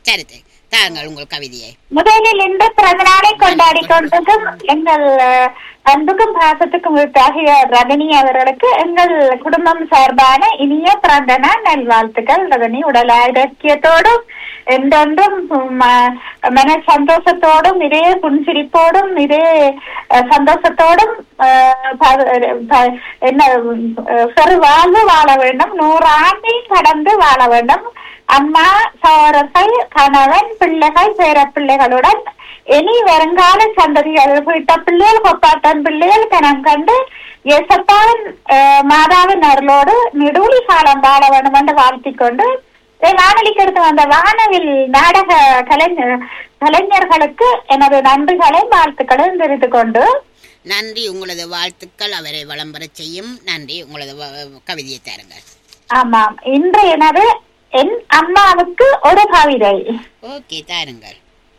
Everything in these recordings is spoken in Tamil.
சரி சரி. தாருங்கள் உங்கள் கவிதையை முதலில் இன்று பிறந்த நாளை கொண்டாடி கொண்டிருக்கும் எங்கள் அஹ், அன்புக்கும் பாசத்துக்கும் உரித்தாகிய ரஜினி அவர்களுக்கு எங்கள் குடும்பம் சார்பான இனிய பிறந்த நாள் நல்வாழ்த்துக்கள் ரஜினி உடல் ஆரோக்கியத்தோடும் என்றென்றும் ம- மன சந்தோஷத்தோடும் இதே புன்சிரிப்போடும் இதே அஹ், சந்தோஷத்தோடும் அஹ், ப- ப- என்ன அஹ், பெரு வாழ்வு வாழ வேண்டும் நூறு ஆண்டை கடந்து வாழ வேண்டும் அம்மா சோழர்கள் கணவன் பிள்ளைகள் பேர பிள்ளைகளுடன் இனி வருங்கால சந்ததிகள் வீட்ட பிள்ளைகள் கொப்பாட்டன் பிள்ளைகள் கணம் கண்டு இயேசப்பாவின் அஹ், மாதாவின் அருளோடு நெடுவழி காலம் வாழ வேண்டும் என்று வாழ்த்திக் கொண்டு இதை வானொலிக்கு எடுத்து வந்த வானவில் நாடக கலைஞர் கலைஞர்களுக்கு எனது நன்றிகளை வாழ்த்துக்களை தெரிவித்துக் கொண்டு நன்றி உங்களது வாழ்த்துக்கள் அவரை வளம்பர செய்யும் நன்றி உங்களது வ- கவிதையை தாருங்கள் ஆமாம் இன்று எனது என் அம்மாவுக்கு ஒரு கவிதை ஓகே தாருங்கள்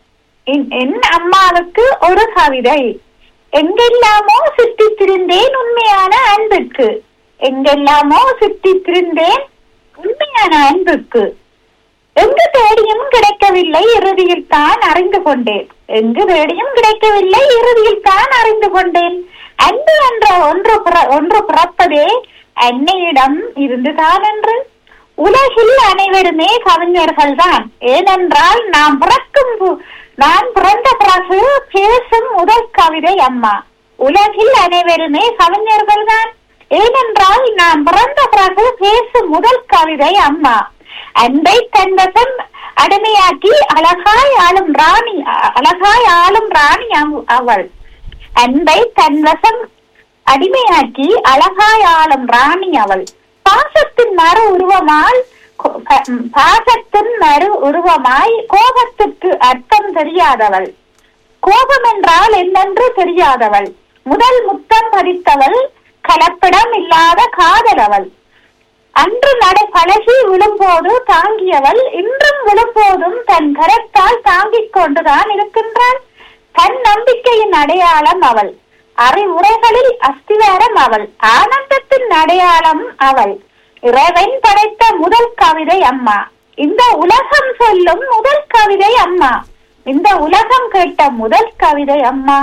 என் என் அம்மாவுக்கு ஒரு கவிதை எங்கெல்லாமோ சுற்றித் திரிந்தேன் உண்மையான அன்புக்கு எங்கெல்லாமோ சுற்றித் திரிந்தேன் உண்மையான அன்புக்கு எங்கு தேடியும் கிடைக்கவில்லை இறுதியில் தான் அறிந்து கொண்டேன் எங்கு தேடியும் கிடைக்கவில்லை இறுதியில் தான் அறிந்து கொண்டேன் அன்பு என்ற ஒன்று பிற- ஒன்று பிறப்பதே அன்னையிடம் இருந்துதான் என்று உலகில் அனைவருமே கவிஞர்கள் தான் ஏனென்றால் நாம் பிறக்கும் பு- நான் பிறந்த பிறகு பேசும் முதல் கவிதை அம்மா உலகில் அனைவருமே கவிஞர்கள் தான் ஏனென்றால் நாம் பிறந்த பிறகு பேசும் முதல் கவிதை அம்மா அன்பை தன்வசம் அடிமையாக்கி அழகாய் ஆளும் ராணி அ- அழகாய் ஆளும் ராணி அவ- அவள் அன்பை தன்வசம் அடிமையாக்கி அழகாய் ஆளும் ராணி அவள் பாசத்தின் மறு உருவமால் கோ- அ- ம், பாசத்தின் மறு உருவமாய் கோபத்துக்கு அர்த்தம் தெரியாதவள் கோபம் என்றால் என்னென்று தெரியாதவள் முதல் முத்தம் பதித்தவள் கலப்பிடம் இல்லாத காதலவள் அன்று நடை பழகி விழும்போது தாங்கியவள் இன்றும் விழும்போதும் தன் கரத்தால் தாங்கிக் கொண்டுதான் இருக்கின்றாள் தன் நம்பிக்கையின் அடையாளம் அவள் அறிவுரைகளில் அஸ்திவாரம் அவள் ஆனந்தத்தின் அடையாளம் அவள் இறைவன் படைத்த முதல் கவிதை அம்மா இந்த உலகம் சொல்லும் முதல் கவிதை அம்மா இந்த உலகம் கேட்ட முதல் கவிதை அம்மா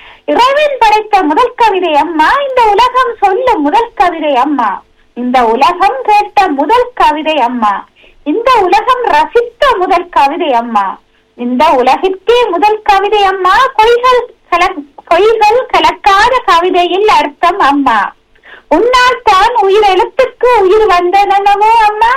இறைவன் படைத்த முதல் கவிதை அம்மா இந்த உலகம் சொல்லும் முதல் கவிதை அம்மா இந்த உலகம் கேட்ட முதல் கவிதை அம்மா இந்த உலகம் ரசித்த முதல் கவிதை அம்மா இந்த உலகிற்கே முதல் கவிதை அம்மா பொய்கள் கல பொய்கள் கலக்காத கவிதையில் அர்த்தம் அம்மா உன்னால் தான் உயிர் எழுத்துக்கு உயிர் வந்தனவோ அம்மா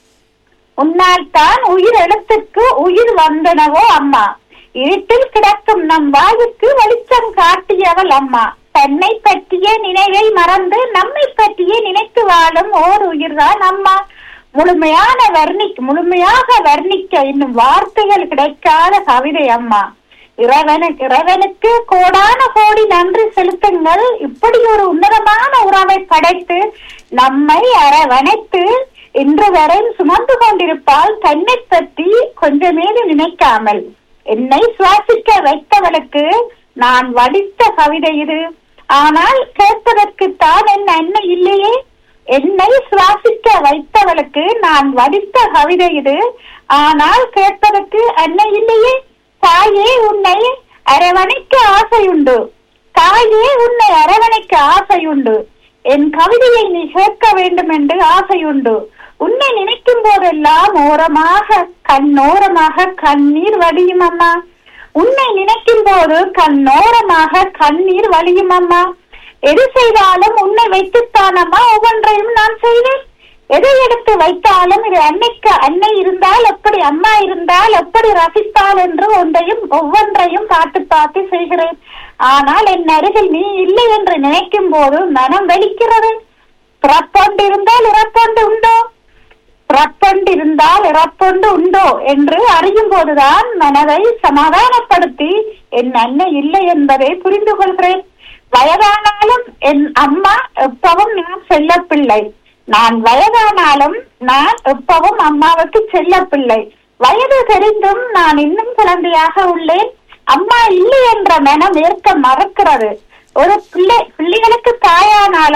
உன்னால் தான் உயிர் எழுத்துக்கு உயிர் வந்தனவோ அம்மா இருட்டில் கிடக்கும் நம் வாயுக்கு வெளிச்சம் காட்டியவள் அம்மா தன்னை பற்றிய நினைவை மறந்து நம்மை பற்றிய நினைத்து வாழும் ஓர் உயிர்தான் அம்மா முழுமையான வர்ணி முழுமையாக வர்ணிக்க இன்னும் வார்த்தைகள் கிடைக்காத கவிதை அம்மா இறைவனுக்கு இறைவனுக்கு கோடான கோடி நன்றி செலுத்துங்கள் இப்படி ஒரு உன்னதமான உறவை படைத்து நம்மை அரவணைத்து இன்று வரை சுமந்து கொண்டிருப்பால் தன்னை பற்றி கொஞ்சமேது நினைக்காமல் என்னை சுவாசிக்க வைத்தவளுக்கு நான் வடித்த கவிதை இது ஆனால் கேட்பதற்கு தான் என் அன்னை இல்லையே என்னை சுவாசிக்க வைத்தவளுக்கு நான் வடித்த கவிதை இது ஆனால் கேட்பதற்கு அன்னை இல்லையே தாயே உன்னை அரவணைக்க ஆசையுண்டு தாயே உன்னை அரவணைக்க ஆசையுண்டு என் கவிதையை நீ கேட்க வேண்டும் என்று ஆசையுண்டு உன்னை நினைக்கும் போதெல்லாம் ஓரமாக கண்ணோரமாக கண்ணீர் வடியும் அம்மா உன்னை நினைக்கும் போது கண்ணோரமாக கண்ணீர் வலியும் அம்மா எது செய்தாலும் உன்னை வைத்துத்தான் அம்மா ஒவ்வொன்றையும் நான் செய்வேன் எதை எடுத்து வைத்தாலும் இது அன்னைக்கு அன்னை இருந்தால் எப்படி அம்மா இருந்தால் எப்படி ரசித்தாள் என்று ஒன்றையும் ஒவ்வொன்றையும் பார்த்து பார்த்து செய்கிறேன் ஆனால் என் அருகில் நீ இல்லை என்று நினைக்கும் போது மனம் வெளிக்கிறது பிறப்பொண்டு இருந்தால் இறப்பொண்டு உண்டோ பிறப்பொண்டு இருந்தால் இறப்பொண்டு உண்டோ என்று அறியும் போதுதான் மனதை சமாதானப்படுத்தி என் அன்னை இல்லை என்பதை புரிந்து கொள்கிறேன் வயதானாலும் என் அம்மா எப்பவும் நான் செல்ல பிள்ளை நான் வயதானாலும் நான் எப்பவும் அம்மாவுக்கு செல்ல பிள்ளை வயது தெரிந்தும் நான் இன்னும் குழந்தையாக உள்ளேன் அம்மா இல்லை என்ற மனம் ஏற்க மறக்கிறது ஒரு பிள்ளை பிள்ளைகளுக்கு தாயானாலும்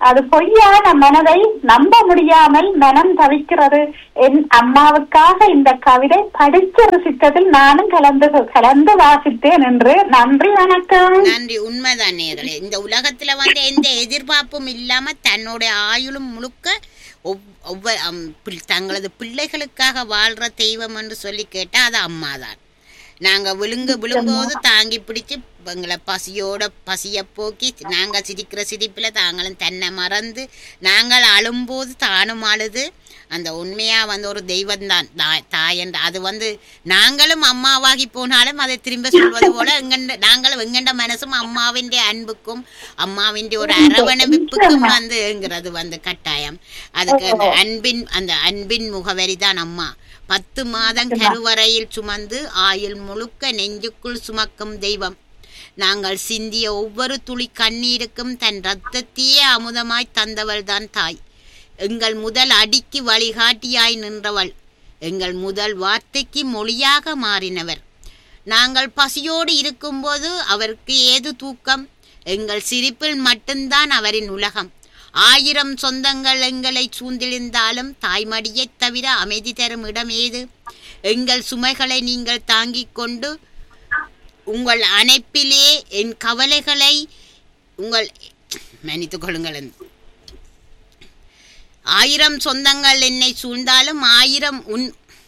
அது பொய்யான மனதை நம்ப முடியாமல் மனம் தவிக்கிறது என் அம்மாவுக்காக இந்த கவிதை படித்து ரசித்ததில் நானும் கலந்து கலந்து வாசித்தேன் என்று நன்றி வணக்கம் நன்றி உண்மைதான் நேர்களே இந்த உலகத்துல வந்து எந்த எதிர்பார்ப்பும் இல்லாம தன்னுடைய ஆயுளும் முழுக்க ஒவ்- ஒவ்வொரு அம், பிள்- தங்களது பிள்ளைகளுக்காக வாழ்ற தெய்வம் என்று சொல்லி கேட்டா அது அம்மாதான் நாங்க விழுங்க விழும்போது தாங்கி பிடிச்சு எங்களை பசியோட பசிய போக்கி நாங்க சிரிக்கிற சிரிப்புல தாங்களும் தன்னை மறந்து நாங்கள் அழும்போது தானும் அழுது அந்த உண்மையா வந்து ஒரு தெய்வம் தான் தாய் என்ற அது வந்து நாங்களும் அம்மாவாகி போனாலும் அதை திரும்ப சொல்வது போல எங்கண்ட நாங்களும் எங்கண்ட மனசும் அம்மாவின் அன்புக்கும் அம்மாவின் ஒரு அரவணைப்புக்கும் வந்து என்கிறது வந்து கட்டாயம் அதுக்கு அந்த அன்பின் அந்த அன்பின் முகவரி தான் அம்மா பத்து மாதம் கருவறையில் சுமந்து ஆயுள் முழுக்க நெஞ்சுக்குள் சுமக்கும் தெய்வம் நாங்கள் சிந்திய ஒவ்வொரு துளி கண்ணீருக்கும் தன் ரத்தத்தையே அமுதமாய் தந்தவள் தான் தாய் எங்கள் முதல் அடிக்கு வழிகாட்டியாய் நின்றவள் எங்கள் முதல் வார்த்தைக்கு மொழியாக மாறினவர் நாங்கள் பசியோடு இருக்கும்போது அவருக்கு ஏது தூக்கம் எங்கள் சிரிப்பில் மட்டும்தான் அவரின் உலகம் ஆயிரம் சொந்தங்கள் எங்களை சூழ்ந்திருந்தாலும் தாய்மடியைத் தவிர அமைதி தரும் இடம் ஏது எங்கள் சுமைகளை நீங்கள் தாங்கிக் கொண்டு உங்கள் அணைப்பிலே என் கவலைகளை உங்கள் மன்னித்துக் கொள்ளுங்கள் ஆயிரம் சொந்தங்கள் என்னை சூழ்ந்தாலும் ஆயிரம் உன்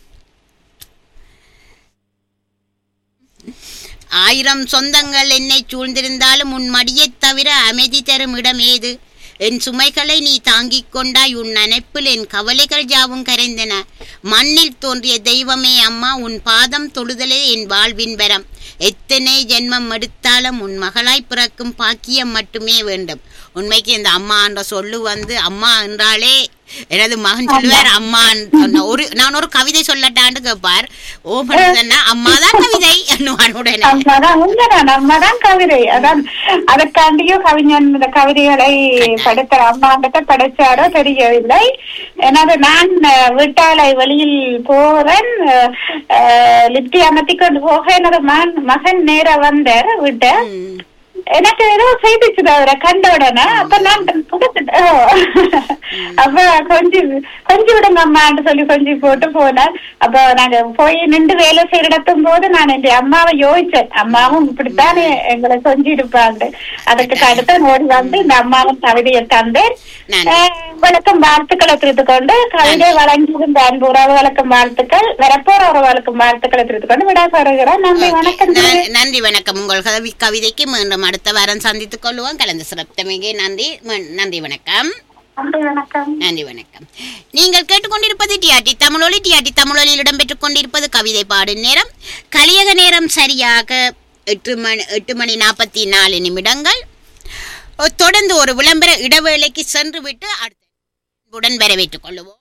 ஆயிரம் சொந்தங்கள் என்னை சூழ்ந்திருந்தாலும் உன் மடியைத் தவிர அமைதி தரும் இடம் ஏது என் சுமைகளை நீ தாங்கிக் கொண்டாய் உன் நினைப்பில் என் கவலைகள் யாவும் கரைந்தன மண்ணில் தோன்றிய தெய்வமே அம்மா உன் பாதம் தொழுதலே என் வாழ்வின் வரம் எத்தனை ஜென்மம் எடுத்தாலும் உன் மகளாய் பிறக்கும் பாக்கியம் மட்டுமே வேண்டும் உண்மைக்கு இந்த அம்மா என்ற சொல்லு வந்து அம்மா என்றாலே எனது மகன் சொல்லுவார் அம்மா ஒரு நான் ஒரு கவிதை சொல்லட்டான்னு கேட்பார் ஓ பண்ணா அம்மா தான் கவிதை என்னுவான் உடனே அம்மாதான் உண்மைதான் அம்மாதான் கவிதை அதான் அதற்காண்டியும் கவிஞன் இந்த கவிதைகளை படைத்த அம்மாண்ட படைச்சாரோ தெரியவில்லை எனது நான் அஹ், வீட்டாலை வெளியில் போறேன் லிப்டி அமர்த்தி கொண்டு போக எனது மகன் மகன் நேர வந்தார் விட்ட ம். எனக்கு ஏதோ செய்திச்சு அவரை கண்ட உடனே அப்ப நான் கொடுத்துட்டேன் ஓ. அப்ப கொஞ்சம் கொஞ்சம் விடுங்க அம்மான்னு சொல்லி கொஞ்சம் போட்டு போனார் அப்ப நாங்க போய் நின்று வேலை செய்யற இடத்தும் போது நான் என் அம்மாவை யோசிச்சேன் அம்மாவும் இப்படித்தானே எங்களை கொஞ்சம் இருப்பாங்க அதுக்கு அடுத்து ஓடி வந்து இந்த அம்மாவும் கவிதையை தந்தேன் நான் அஹ், வணக்கம் வாழ்த்துக்களை தெரிவித்துக் கொண்டு கவிதை வழங்கியிருந்த அன்பு உறவுகளுக்கும் வாழ்த்துக்கள் வரப்போற உறவுகளுக்கும் வாழ்த்துக்களை தெரிவித்துக் கொண்டு விடா பெறுகிறேன் நன்றி வணக்கம் ந- நன்றி வணக்கம் உங்கள் கவி கவிதைக்கு மீண்டும் அடுத்த வாரம் சந்தித்துக் கொள்வோம் கலந்து சிறப்பித்தமைக்கு நன்றி மீ- நன்றி வணக்கம் நன்றி வணக்கம் நன்றி வணக்கம் நீங்கள் கேட்டுக்கொண்டிருப்பது டிஆர்டி தமிழொலி டிஆர்டி தமிழொலியில் இடம்பெற்றுக் கொண்டிருப்பது கவிதை பாடும் நேரம் கலியக நேரம் சரியாக எட்டு மணி எட்டு மணி நாற்பத்தி நாலு நிமிடங்கள் ஒ, தொடர்ந்து ஒரு விளம்பர இடைவேளைக்கு சென்று விட்டு அடுத்த உடன் வரவேற்றுக் கொள்ளுவோம்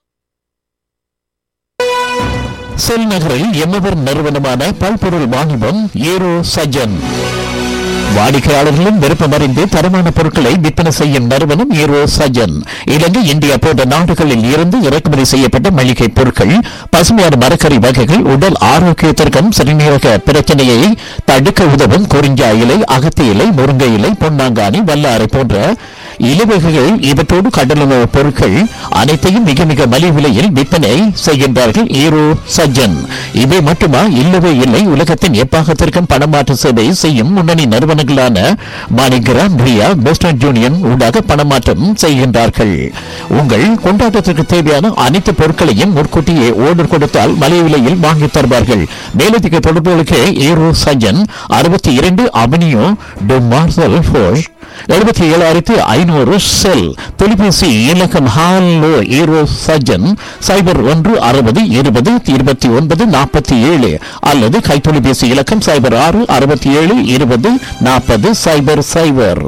செல் நகரில் எம்மவர் நிறுவனமான பல்பொருள் வாணிபம் ஏரோ சஜன் வாடிக்கையாளர்களும் விருப்பமறிந்து தரமான பொருட்களை விற்பனை செய்யும் நிறுவனம் ஏரோ சஜன் இலங்கை இந்தியா போன்ற நாடுகளில் இருந்து இறக்குமதி செய்யப்பட்ட மளிகை பொருட்கள் பசுமையான மரக்கறி வகைகள் உடல் ஆரோக்கியத்திற்கும் சிறுநீரக பிரச்சனையை தடுக்க உதவும் குறிஞ்சா இலை அகத்தி இலை முருங்கை இலை பொன்னாங்கானி வல்லாரை போன்ற இலவகைகள் இவற்றோடு கடலுணவு பொருட்கள் அனைத்தையும் மிக மிக மலிவு விலையில் விற்பனை செய்கின்றார்கள் ஈரோ சஜ்ஜன் இவை மட்டுமா இல்லவே இல்லை உலகத்தின் எப்பாகத்திற்கும் பணமாற்று சேவை செய்யும் முன்னணி நிறுவனங்களான மாணிகிராம் ரியா வெஸ்டர்ன் யூனியன் ஊடாக பணமாற்றம் செய்கின்றார்கள் உங்கள் கொண்டாட்டத்திற்கு தேவையான அனைத்து பொருட்களையும் முன்கூட்டியே ஓர்டர் கொடுத்தால் மலிவு விலையில் வாங்கித் தருவார்கள் மேலதிக தொடர்புகளுக்கு ஈரோ சஜ்ஜன் அறுபத்தி இரண்டு அவனியோ டு மார்சல் ஃபோர்ஸ் எழுபத்தி ஏழாயிரத்தி ஐநூறு செல் தொலைபேசி இலக்கம் ஹாலோ ஈரோ சஜன் சைபர் ஒன்று அறுபது இருபது இருபத்தி ஒன்பது நாற்பத்தி ஏழு அல்லது கைத்தொலைபேசி இலக்கம் சைபர் ஆறு அறுபத்தி ஏழு இருபது நாற்பது சைபர் சைபர்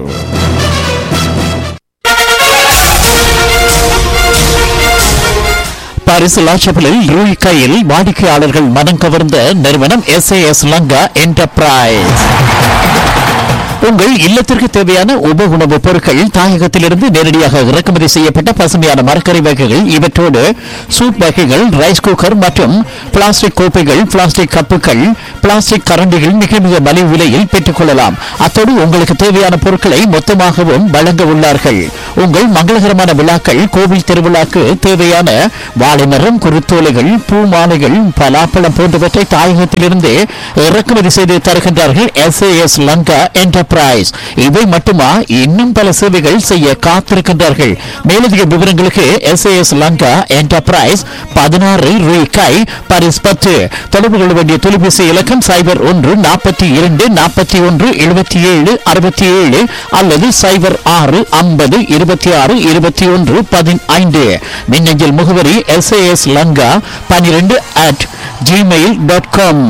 பாரிஸ் லாச்சபலில் ரூய் கையில் வாடிக்கையாளர்கள் மனம் கவர்ந்த நிறுவனம் எஸ் லங்கா என்டர்பிரைஸ் உங்கள் இல்லத்திற்கு தேவையான உப உணவுப் பொருட்கள் தாயகத்திலிருந்து நேரடியாக இறக்குமதி செய்யப்பட்ட பசுமையான மரக்கறி வகைகள் இவற்றோடு சூப் வகைகள் ரைஸ் குக்கர் மற்றும் பிளாஸ்டிக் கோப்பைகள் பிளாஸ்டிக் கப்புகள் பிளாஸ்டிக் கரண்டிகள் மிக மிக மலிவு விலையில் பெற்றுக்கொள்ளலாம் அத்தோடு உங்களுக்கு தேவையான பொருட்களை மொத்தமாகவும் வழங்க உள்ளார்கள் உங்கள் மங்களகரமான விழாக்கள் கோவில் திருவிழாக்கு தேவையான வாழைமரம் குருத்தோலைகள் பூ மாலைகள் பலாப்பழம் போன்றவற்றை தாயகத்திலிருந்து இறக்குமதி செய்து தருகின்றார்கள் எஸ் லங்கா என்டர்பிரைஸ் இவை மட்டுமா இன்னும் பல சேவைகள் செய்ய காத்திருக்கின்றார்கள் மேலதிக விவரங்களுக்கு எஸ் லங்கா என்டர்பிரைஸ் பதினாறு ரூபாய் பரிஸ் பத்து தொடர்பு கொள்ள வேண்டிய தொலைபேசி இலக்கம் சைபர் ஒன்று நாற்பத்தி இரண்டு நாற்பத்தி ஒன்று எழுபத்தி ஏழு அறுபத்தி ஏழு அல்லது சைபர் ஆறு ஐம்பது இருபத்தி ஆறு இருபத்தி ஒன்று பதினைந்து மின்னஞ்சல் முகவரி எஸ் லங்கா பனிரெண்டு அட் ஜிமெயில் டாட் காம்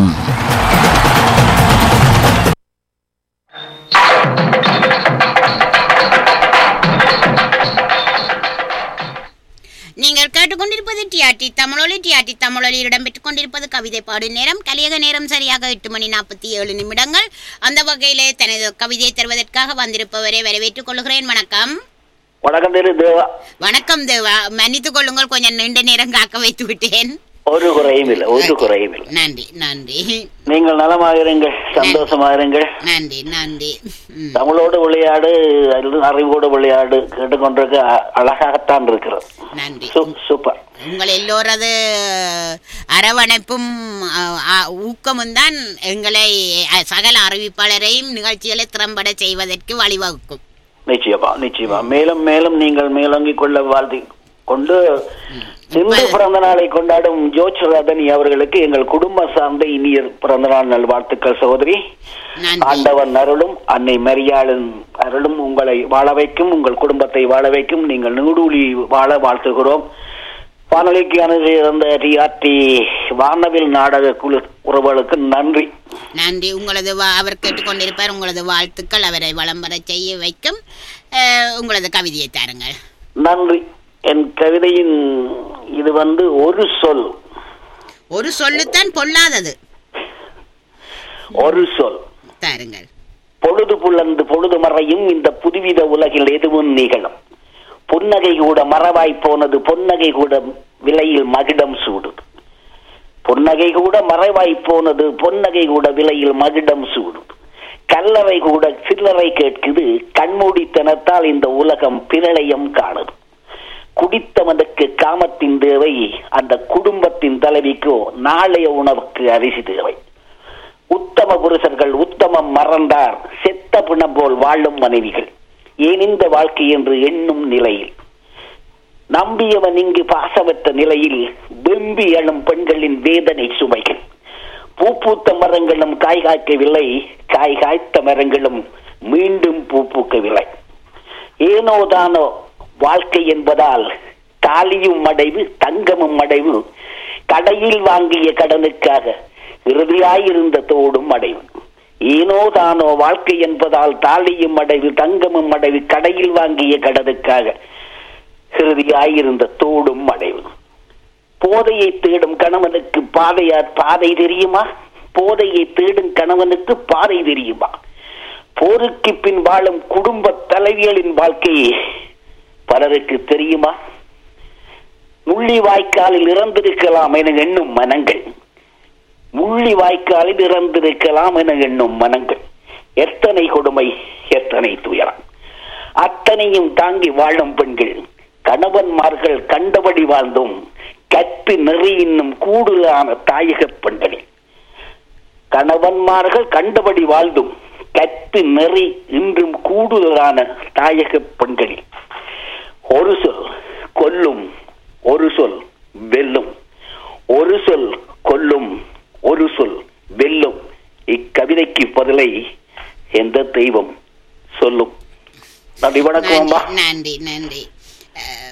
நீங்கள் கேட்டுக்கொண்டிருப்பது டிஆர்டி தமிழொலி டிஆர்டி தமிழொலியில் இடம்பெற்றுக் கொண்டிருப்பது கவிதை பாடு நேரம் கலியக நேரம் சரியாக எட்டு மணி நாற்பத்தி ஏழு நிமிடங்கள் அந்த வகையிலே தனது கவிதை தருவதற்காக வந்திருப்பவரை வரவேற்றுக் கொள்கிறேன் வணக்கம் வணக்கம் திரு தேவா வணக்கம் தேவா மன்னித்துக் கொள்ளுங்கள் கொஞ்சம் நீண்ட நேரம் காக்க வைத்து விட்டேன் ஒரு குறையும் இல்லை ஒரு குறையும் இல்லை நன்றி நன்றி நீங்கள் நலமாக இருங்கள் சந்தோஷமாக இருங்கள் நன்றி நன்றி ம். தமிழோடு விளையாடு அல்லது அறிவோடு விளையாடு கேட்டுக்கொண்டிருக்க அ- அழகாகத்தான் இருக்கிறது நன்றி சூ- சூப்பர் உங்கள் எல்லோரது அரவணைப்பும் அ, அ, ஊக்கமும் தான் எங்களை அ, சகல அறிவிப்பாளரையும் நிகழ்ச்சிகளை திறம்பட செய்வதற்கு வழிவகுக்கும் நிச்சயமா நிச்சயமா மேலும் மேலும் நீங்கள் மேலோங்கிக் கொள்ள வாழ்த்தி கொண்டு இன்று பிறந்த நாளை கொண்டாடும் ஜோர்ஜ் ரதனி அவர்களுக்கு எங்கள் குடும்ப சார்ந்த இனிய பிறந்த நாள் நல்வாழ்த்துக்கள் சகோதரி நன்றி ஆண்டவன் அருளும் அன்னை மரியாளின் அருளும் உங்களை வாழ வைக்கும் உங்கள் குடும்பத்தை வாழ வைக்கும் நீங்கள் நீடூழி வாழ வாழ்த்துகிறோம் வானொலிக்கு அனுசியிருந்த டிஆர்டி வானவில் நாடக குழு உறவுகளுக்கு நன்றி நன்றி உங்களது வா- அவர் கேட்டுக்கொண்டிருப்பார் உங்களது வாழ்த்துக்கள் அவரை வளம் வர செய்ய வைக்கும் அஹ், உங்களது கவிதையை தாருங்கள் நன்றி என் கவிதையின் இது வந்து ஒரு சொல் ஒரு சொல்லுத்தான் பொல்லாதது ஒரு சொல் தாருங்கள் பொழுது புலந்து பொழுது மறையும் இந்த புதுவித உலகில் எதுவும் நிகழும் புன்னகை கூட மறவாய் போனது பொன்னகை கூட விலையில் மகிடம் சூடுது புன்னகை கூட மறைவாய் போனது பொன்னகை கூட விலையில் மகிடம் சூடுது கல்லறை கூட சில்லறை கேட்குது கண்மூடித்தனத்தால் இந்த உலகம் பிரளயம் காணுது குடித்தவனுக்கு காமத்தின் தேவை அந்த குடும்பத்தின் தலைவிக்கோ நாளைய உணவுக்கு அரிசி தேவை உத்தம புருஷர்கள் உத்தமம் மறந்தார் செத்த பிணம் போல் வாழும் மனைவிகள் ஏன் இந்த வாழ்க்கை என்று எண்ணும் நிலையில் நம்பியவன் இங்கு பாசமற்ற நிலையில் வெம்பி எழும் பெண்களின் வேதனை சுமைகள் பூ பூத்த மரங்களும் காய் காய்க்கவில்லை காய் காய்த்த மரங்களும் மீண்டும் பூ பூக்கவில்லை ஏனோ தானோ வாழ்க்கை என்பதால் தாலியும் அடைவு தங்கமும் அடைவு கடையில் வாங்கிய கடனுக்காக இறுதியாயிருந்த தோடும் அடைவு ஏனோ தானோ வாழ்க்கை என்பதால் தாலியும் அடைவு தங்கமும் அடைவு கடையில் வாங்கிய கடனுக்காக இறுதியாயிருந்த தோடும் அடைவு போதையை தேடும் கணவனுக்கு பாதையா பாதை தெரியுமா போதையை தேடும் கணவனுக்கு பாதை தெரியுமா போருக்கு பின் வாழும் குடும்ப தலைவிகளின் வாழ்க்கை பலருக்கு தெரியுமா முள்ளி வாய்க்காலில் இறந்திருக்கலாம் என எண்ணும் மனங்கள் முள்ளி வாய்க்காலில் இறந்திருக்கலாம் என எண்ணும் மனங்கள் எத்தனை கொடுமை எத்தனை துயரம் அத்தனையும் தாங்கி வாழும் பெண்கள் கணவன்மார்கள் கண்டபடி வாழ்ந்தும் கற்பு நெறி இன்னும் கூடுதலான தாயக பெண்களில் கணவன்மார்கள் கண்டபடி வாழ்ந்தும் கற்பு நெறி இன்றும் கூடுதலான தாயக பெண்களில் ஒரு சொல் கொல்லும் ஒரு சொல் வெல்லும் ஒரு சொல் கொல்லும் ஒரு சொல் வெல்லும் இக்கவிதைக்கு பதிலை எந்த தெய்வம் சொல்லும் நன்றி வணக்கம் அம்மா நன்றி நன்றி நன்றி அஹ்,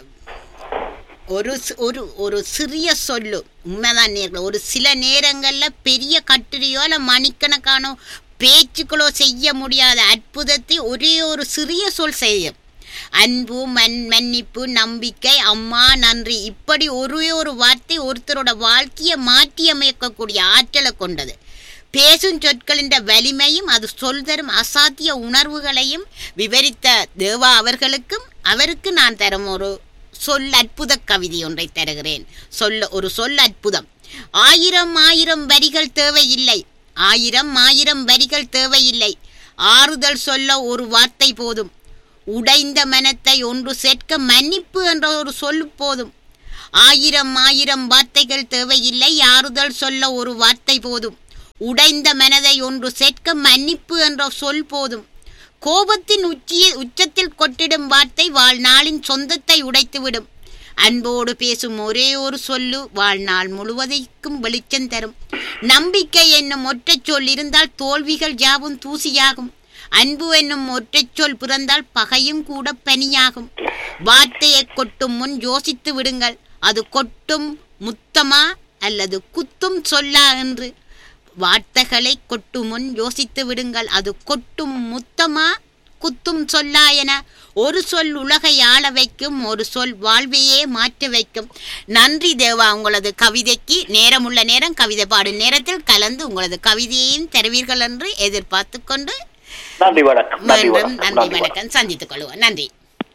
ஒரு சி- ஒரு ஒரு சிறிய சொல்லு உண்மைதான் நேர்களே ஒரு சில நேரங்கள்ல பெரிய கட்டுரையோ இல்ல மணிக்கணக்கானோ பேச்சுக்களோ செய்ய முடியாத அற்புதத்தை ஒரே ஒரு சிறிய சொல் செய்யும் அன்பு மன் மன்னிப்பு நம்பிக்கை அம்மா நன்றி இப்படி ஒரே ஒரு வார்த்தை ஒருத்தரோட வாழ்க்கையை மாற்றி அமைக்கக்கூடிய ஆற்றலை கொண்டது பேசும் சொற்களின் வலிமையும் அது சொல் தரும் அசாத்திய உணர்வுகளையும் விவரித்த தேவா அவர்களுக்கும் அவருக்கு நான் தரும் ஒரு சொல் அற்புத கவிதை ஒன்றை தருகிறேன் சொல்ல ஒரு சொல் அற்புதம் ஆயிரம் ஆயிரம் வரிகள் தேவையில்லை ஆயிரம் ஆயிரம் வரிகள் தேவையில்லை ஆறுதல் சொல்ல ஒரு வார்த்தை போதும் உடைந்த மனத்தை ஒன்று சேர்க்க மன்னிப்பு என்ற ஒரு சொல் போதும் ஆயிரம் ஆயிரம் வார்த்தைகள் தேவையில்லை ஆறுதல் சொல்ல ஒரு வார்த்தை போதும் உடைந்த மனதை ஒன்று சேர்க்க மன்னிப்பு என்ற சொல் போதும் கோபத்தின் உச்சிய உச்சத்தில் கொட்டிடும் வார்த்தை வாழ்நாளின் சொந்தத்தை உடைத்துவிடும் அன்போடு பேசும் ஒரே ஒரு சொல்லு வாழ்நாள் முழுவதைக்கும் வெளிச்சம் தரும் நம்பிக்கை என்னும் ஒற்றைச் சொல் இருந்தால் தோல்விகள் யாவும் தூசியாகும் அன்பு என்னும் ஒற்றைச் சொல் பிறந்தால் பகையும் கூட பனியாகும் வார்த்தையை கொட்டும் முன் யோசித்து விடுங்கள் அது கொட்டும் முத்தமா அல்லது குத்தும் சொல்லா என்று வார்த்தைகளை கொட்டும் முன் யோசித்து விடுங்கள் அது கொட்டும் முத்தமா குத்தும் சொல்லா என ஒரு சொல் உலகை ஆள வைக்கும் ஒரு சொல் வாழ்வையே மாற்ற வைக்கும் நன்றி தேவா உங்களது கவிதைக்கு நேரமுள்ள நேரம் கவிதை பாடும் நேரத்தில் கலந்து உங்களது கவிதையையும் தருவீர்கள் என்று எதிர்பார்த்து கொண்டு நன்றி வணக்கம் நன்றி மீண்டும் வணக்கம் நன்றி நன்றி வணக்கம் வணக்கம் சந்தித்துக் கொள்வோம் நன்றி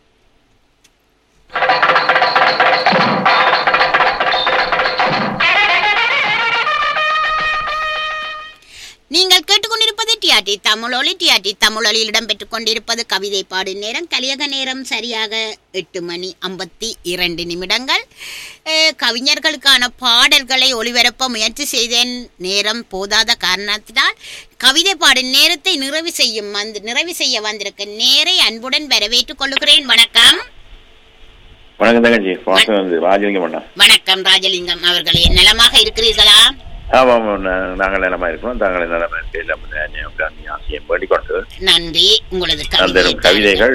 நீங்கள் கேட்டுக்கொண்டிருப்பது டிஆர்டி தமிழொலி டிஆர்டி தமிழொலியில் இடம்பெற்றுக் கொண்டிருப்பது கவிதை பாடும் நேரம் கலியக நேரம் சரியாக எட்டு மணி ஐம்பத்தி இரண்டு நிமிடங்கள் அஹ், கவிஞர்களுக்கான பாடல்களை ஒளிபரப்ப முயற்சி செய்தேன் நேரம் போதாத காரணத்தினால் கவிதை பாடும் நேரத்தை நிறைவு செய்யும் வந்து நிறைவு செய்ய வந்திருக்க நேரை அன்புடன் வரவேற்றுக் கொள்கிறேன் வணக்கம் வணக்கம் தங்கச்சி வாசம் வந்து ராஜலிங்கம் அண்ணா வணக்கம் ராஜலிங்கம் அவர்களே நலமாக இருக்கிறீர்களா ஆமாம் ஆமாம் நா- நாங்கள் நிலமா இருக்கிறோம் தாங்கள் நிலமா இருக்க எல்லாம் ஆசையம் வேண்டிக் கொண்டு நன்றி உங்களது அந்த கவிதை கவிதைகள்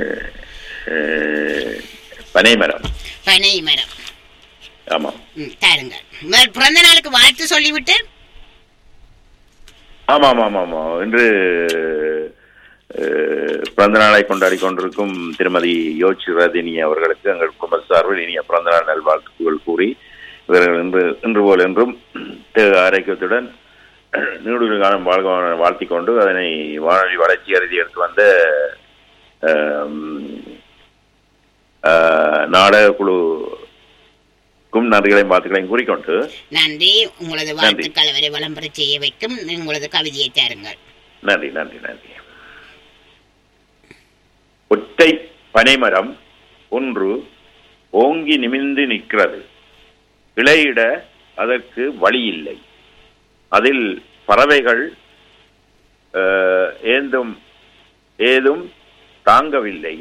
அஹ், பனைமரம் பனை மரம் ஆமாம் ம், தாருங்கள் உங்கள் பிறந்த நாளுக்கு வாழ்த்து சொல்லிவிட்டு ஆமாம் ஆமாம் ஆமாம் இன்று அஹ், பிறந்த நாளை கொண்டாடி கொண்டிருக்கும் திருமதி யோசி ரதினி அவர்களுக்கு எங்கள் குடும்ப சார்பில் இனிய பிறந்த நாள் நல்வாழ்த்துக்கள் கூறி இவர்கள் இன்று இன்று போல் என்றும் தேக ஆரோக்கியத்துடன் நீடுறு காலம் வாழ்க வாழ்த்திக் கொண்டு அதனை வானொலி வளர்ச்சி கருதி எடுத்து வந்த அஹ், அஹ், நாடக குழுக்கும் நன்றிகளையும் வாழ்த்துக்களையும் கூறிக்கொண்டு நன்றி உங்களது வாழ்த்துக்கள் வரை விளம்பர செய்ய வைக்கும் உங்களது கவிதையை தாருங்கள் நன்றி நன்றி நன்றி ஒற்றை பனைமரம் ஒன்று ஓங்கி நிமிர்ந்து நிற்கிறது இலையிட அதற்கு வழி இல்லை அதில் பறவைகள் அஹ், ஏந்தும் ஏதும் தாங்கவில்லை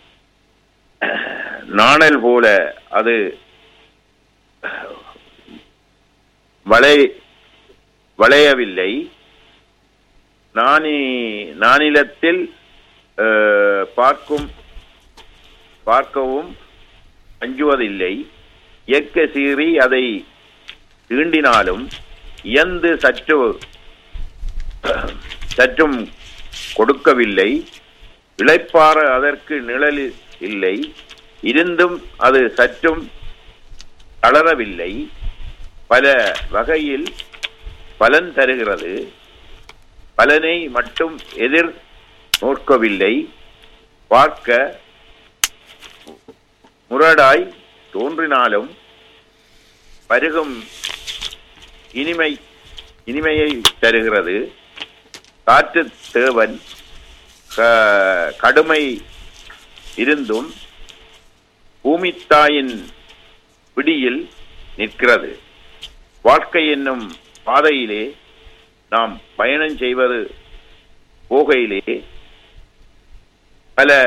நாணல் போல அது வளை வளையவில்லை நானி நானிலத்தில் அஹ், பார்க்கும் பார்க்கவும் அஞ்சுவதில்லை இயக்க சீறி அதை தீண்டினாலும் இயந்து சற்று சற்றும் கொடுக்கவில்லை இளைப்பாற அதற்கு நிழல் இல்லை இருந்தும் அது சற்றும் தளரவில்லை பல வகையில் பலன் தருகிறது பலனை மட்டும் எதிர் நோக்கவில்லை பார்க்க முரடாய் தோன்றினாலும் பருகும் இனிமை இனிமையை தருகிறது காற்று தேவன் க- கடுமை இருந்தும் பூமித்தாயின் பிடியில் நிற்கிறது வாழ்க்கை என்னும் பாதையிலே நாம் பயணம் செய்வது போகையிலே பல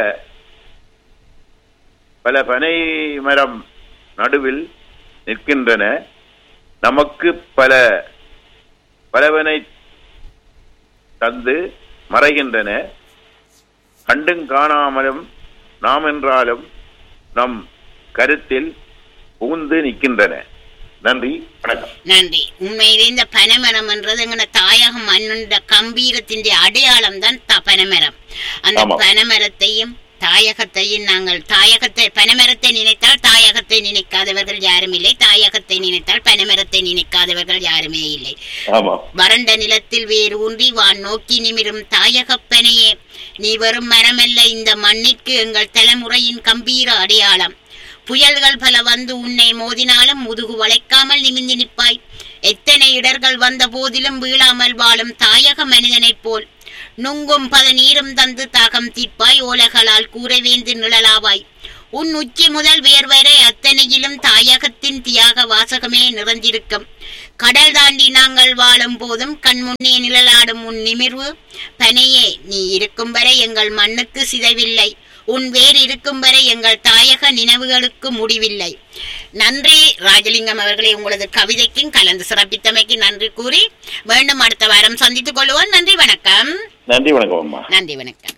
பல பனை மரம் நடுவில் நிற்கின்றன நமக்கு பல பலவனை தந்து மறைகின்றன கண்டும் காணாமலும் நாம் என்றாலும் நம் கருத்தில் புகுந்து நிற்கின்றன நன்றி வணக்கம் நன்றி உண்மையிலே இந்த பனைமரம் என்றது எங்கன தாயகம் மண்ணுண்ட கம்பீரத்தின் அடையாளம் தான் பனைமரம் அந்த ஆமாம். பனைமரத்தையும் தாயகத்தையும் நாங்கள் தாயகத்தை பனைமரத்தை நினைத்தால் தாயகத்தை நினைக்காதவர்கள் யாரும் இல்லை தாயகத்தை நினைத்தால் பனைமரத்தை நினைக்காதவர்கள் யாருமே இல்லை ஆமா வறண்ட நிலத்தில் வேர் ஊன்றி வான் நோக்கி நிமிரும் தாயகப்பனையே நீ வெறும் மரமல்ல இந்த மண்ணிற்கு எங்கள் தலைமுறையின் கம்பீர அடையாளம் புயல்கள் பல வந்து உன்னை மோதினாலும் முதுகு வளைக்காமல் நிமிர்ந்து நிற்பாய் எத்தனை இடர்கள் வந்த போதிலும் வீழாமல் வாழும் தாயக மனிதனைப் போல் நுங்கும் பத நீரும் தந்து தாகம் தீர்ப்பாய் ஓலைகளால் கூரைவேந்து நிழலாவாய் உன் உச்சி முதல் வேர் வரை அத்தனையிலும் தாயகத்தின் தியாக வாசகமே நிறைந்திருக்கும் கடல் தாண்டி நாங்கள் வாழும் போதும் கண்முன்னே நிழலாடும் உன் நிமிர்வு பனையே நீ இருக்கும் வரை எங்கள் மண்ணுக்கு சிதைவில்லை உன் வேர் இருக்கும் வரை எங்கள் தாயக நினைவுகளுக்கு முடிவில்லை நன்றி ராஜலிங்கம் அவர்களே உங்களது கவிதைக்கும் கலந்து சிறப்பித்தமைக்கு நன்றி கூறி மீண்டும் அடுத்த வாரம் சந்தித்துக் கொள்வோம் நன்றி வணக்கம் நன்றி வணக்கம் அம்மா நன்றி வணக்கம்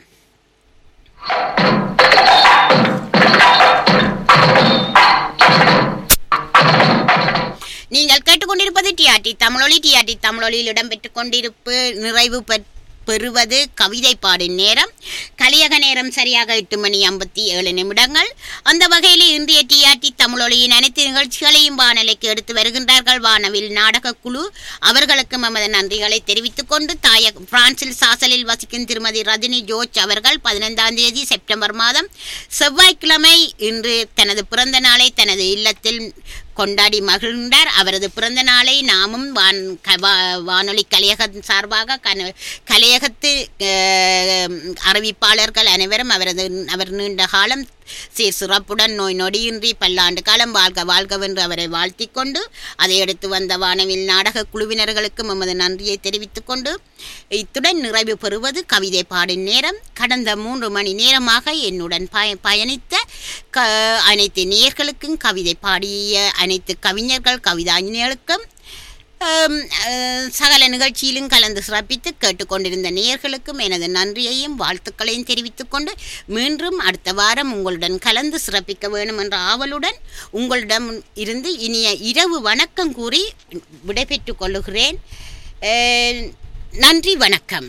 நீங்கள் கேட்டுக்கொண்டிருப்பது டிஆர்டி தமிழொலி டிஆர்டி தமிழொலியில் இடம்பெற்றுக் கொண்டிருப்பு நிறைவு பெற்- பெறுவது கவிதை பாடும் நேரம் கலியக நேரம் சரியாக எட்டு மணி ஐம்பத்தி ஏழு நிமிடங்கள் அந்த வகையில் இன்றைய டிஆர்டி தமிழொலியின் அனைத்து நிகழ்ச்சிகளையும் வானொலிக்கு எடுத்து வருகின்றார்கள் வானவில் நாடக குழு அவர்களுக்கும் நமது நன்றிகளை தெரிவித்துக் கொண்டு தாய பிரான்சில் சாசலில் வசிக்கும் திருமதி ரஜினி ஜோர்ஜ் அவர்கள் பதினைந்தாம் தேதி செப்டம்பர் மாதம் செவ்வாய்க்கிழமை இன்று தனது பிறந்த நாளை தனது இல்லத்தில் கொண்டாடி மகிழ்ந்தார் அவரது பிறந்த நாளை நாமும் வான் க- வா- வானொலி கலையகம் சார்பாக கன- கலையகத்து அஹ், அறிவிப்பாளர்கள் அனைவரும் அவரது அவர் நீண்ட காலம் சீர் சிறப்புடன் நோய் நொடியின்றி பல்லாண்டு காலம் வாழ்க வாழ்கவென்று அவரை வாழ்த்திக் கொண்டு அதை அடுத்து வந்த வானவில் நாடக குழுவினர்களுக்கும் எமது நன்றியை தெரிவித்துக் கொண்டு இத்துடன் நிறைவு பெறுவது கவிதை பாடும் நேரம் கடந்த மூன்று மணி நேரமாக என்னுடன் பய பயணித்த க அனைத்து நேயர்களுக்கும் கவிதை பாடிய அனைத்து கவிஞர்கள் கவிதாஞர்களுக்கும் ஆம், அஹ், சகல நிகழ்ச்சியிலும் கலந்து சிறப்பித்து கேட்டுக்கொண்டிருந்த நேயர்களுக்கும் எனது நன்றியையும் வாழ்த்துக்களையும் தெரிவித்துக் கொண்டு மீண்டும் அடுத்த வாரம் உங்களுடன் கலந்து சிறப்பிக்க வேண்டும் என்ற ஆவலுடன் உங்களிடம் இருந்து இனிய இரவு வணக்கம் கூறி விடைபெற்றுக் கொள்ளுகிறேன் அஹ், நன்றி வணக்கம்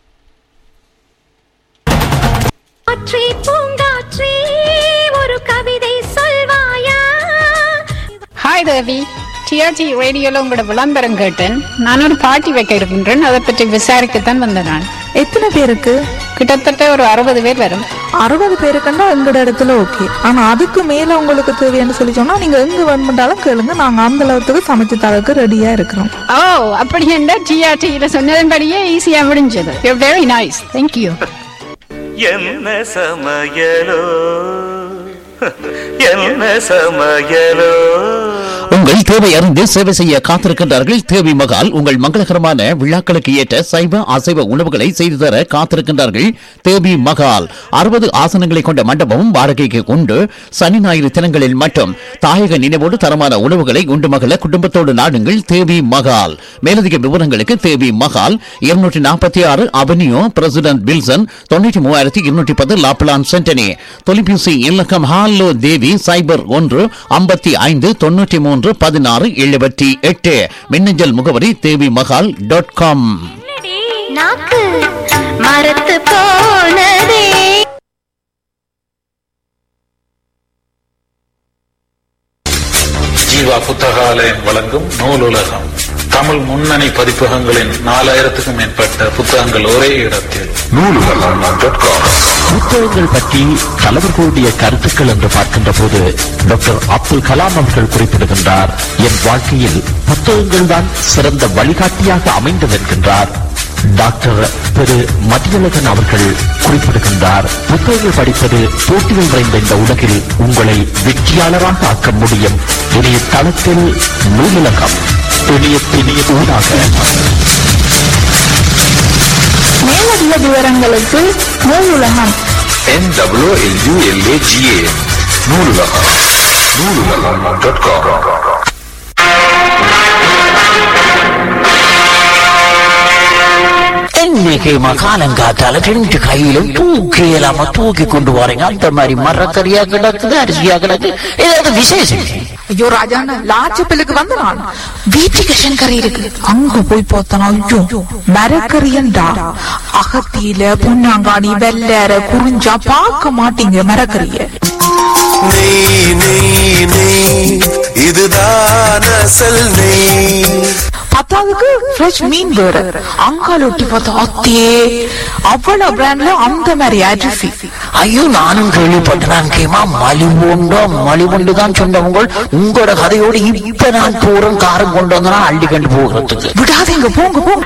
காற்றே பூங்காற்றே ஒரு கவிதை சொல்வாயா ஹாய் தேவி டிஆர்டி ரேடியோல உங்களோட விளம்பரம் கேட்டேன் நான் ஒரு பார்ட்டி வைக்க இருக்கின்றேன் அதை பற்றி விசாரிக்கத்தான் வந்தேன் நான் எத்தனை பேருக்கு கிட்டத்தட்ட ஒரு அறுபது பேர் வரும் அறுபது பேருக்குன்னா எங்களோட இடத்துல ஓகே ஆனா அதுக்கு மேல உங்களுக்கு தேவைன்னு சொல்லி சொன்னா நீங்க எங்க வேணுமென்றாலும் கேளுங்க நாங்க அந்த அளவுக்கு சமைச்சு தரக்கு ரெடியா இருக்கிறோம் ஓ அப்படி என்ன டிஆர்டியில சொன்னதன்படியே ஈஸியா முடிஞ்சது வெரி நைஸ் தேங்க்யூ என்ன சமையலோ என்ன சமையலோ உங்கள் தேவை அறிந்து சேவை செய்ய காத்திருக்கின்றார்கள் தேவி மகால் உங்கள் மங்களகரமான விழாக்களுக்கு ஏற்ற சைவ அசைவ உணவுகளை செய்து தர காத்திருக்கின்றார்கள் தேவி மகால் அறுபது ஆசனங்களை கொண்ட மண்டபமும் வாடகைக்கு உண்டு சனி ஞாயிறு தினங்களில் மட்டும் தாயக நினைவோடு தரமான உணவுகளை உண்டு மகள குடும்பத்தோடு நாடுங்கள் தேவி மகால் மேலதிக விவரங்களுக்கு தேவி மகால் இருநூற்றி நாற்பத்தி ஆறு அவென்யூ பிரசிடென்ட் வில்சன் தொண்ணூற்றி மூவாயிரத்தி இருநூற்றி பத்து லாப்லான் சென்டனி தொலைபேசி இலக்கம் ஹாலோ தேவி சைபர் ஒன்று ஐம்பத்தி ஐந்து தொண்ணூற்றி மூன்று பதினாறு எழுபத்தி எட்டு மின்னஞ்சல் முகவரி தேவி மகால் டாட் காம் நாக்கு மரத்து போனதே ஜீவா புத்தகாலயம் வழங்கும் நூலுலகம் தமிழ் முன்னணி பதிப்பகங்களின் நாலாயிரத்துக்கும் மேற்பட்ட புத்தகங்கள் ஒரே இடத்தில் புத்தகங்கள் பற்றி தலைவர்களுடைய கருத்துக்கள் என்று பார்க்கின்ற போது டாக்டர் அப்துல் கலாம் அவர்கள் குறிப்பிடுகின்றார் என் வாழ்க்கையில் புத்தகங்கள் தான் சிறந்த வழிகாட்டியாக அமைந்தது என்கின்றார் டாக்டர் திரு மதியழகன் அவர்கள் குறிப்பிடுகின்றார் புத்தகங்கள் படிப்பது போட்டிகள் நிறைந்த இந்த உலகில் உங்களை வெற்றியாளராக ஆக்க முடியும் இணைய தளத்தில் நூலகம் இணையத்தின் ஊடாக மேலதிக விவரங்களுக்கு Noolulagam NWLULAGA Noolulagam Noolulagam dot com இன்னைக்கு மகாலங்காத்தால ரெண்டு கையிலும் தூக்கி இல்லாம தூக்கி கொண்டு வரீங்க அந்த மாதிரி மரக்கறியா கிடக்குது அரிசியா கிடக்கு ஏதாவது விசேஷம் ஐயோ ராஜாண்ணா லாச்சப்பிலுக்கு வந்து நான் வீட்டுக்கு கறி இருக்கு அங்க போய் பார்த்தனா ஐயோ மரக்கறியண்டா அகத்தியில பொன்னாங்காணி வெள்ளற குறிஞ்சா பார்க்க மாட்டீங்க மரக்கறிய நெய் நெய் நெய் இதுதான் அசல் நெய் பத்தாவதுக்கு ஃப்ரெஷ் மீன் வேற அங்கால ஒட்டி பார்த்தா அத்தே அவ்வளவு பிராண்ட்ல அந்த மாதிரி அரிசி ஐயோ நானும் கேள்விப்பட்டேன் கேமா மலிவுண்டோ மலிவுண்டு தான் சொன்னவங்க உங்களோட கதையோடு இப்ப நான் போறேன் காரம் கொண்டு வந்தனா அள்ளி கண்டு போகிறதுக்கு விடாதீங்க போங்க போங்க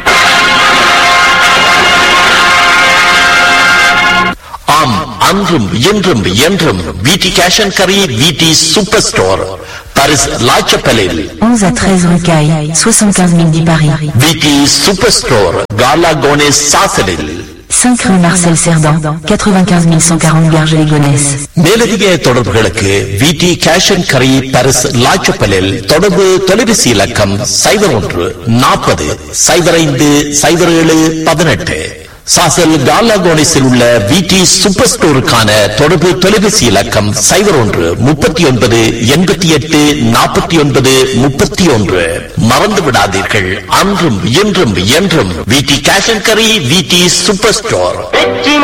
ஆம் அன்றும் இன்றும் என்றும் விடி கேஷ் அண்ட் கரி விடி சூப்பர் ஸ்டோர் பாரிஸ் லாச்சப்பலில் 11 à 13 rue Caille, 75 000 10 Paris. VT super store காலா கோனேஸ் சாசலில் 5 rue Marcel Cerdan, 95 140 Garges-les-Gonesse. மேலதிக தொடர்புகளுக்கு விடி கேஷ் அண்ட் கரி பாரிஸ் லாச்சப்பலில் தொடர்பு தொலைபேசி இலக்கம் சைபர் ஒன்று நாற்பது சைபர் ஐந்து சைபர் ஏழு பதினெட்டு சாசல் காலாகோனிஸில் உள்ள விடி சூப்பர் ஸ்டோருக்கான தொடர்பு தொலைபேசி இலக்கம் சைபர் ஒன்று முப்பத்தி ஒன்பது எண்பத்தி எட்டு நாற்பத்தி ஒன்பது முப்பத்தி ஒன்று மறந்து விடாதீர்கள் அன்றும் இன்றும் என்றும் விடி கேஷ் அண்ட் கரி விடி சூப்பர் ஸ்டோர் வெற்றி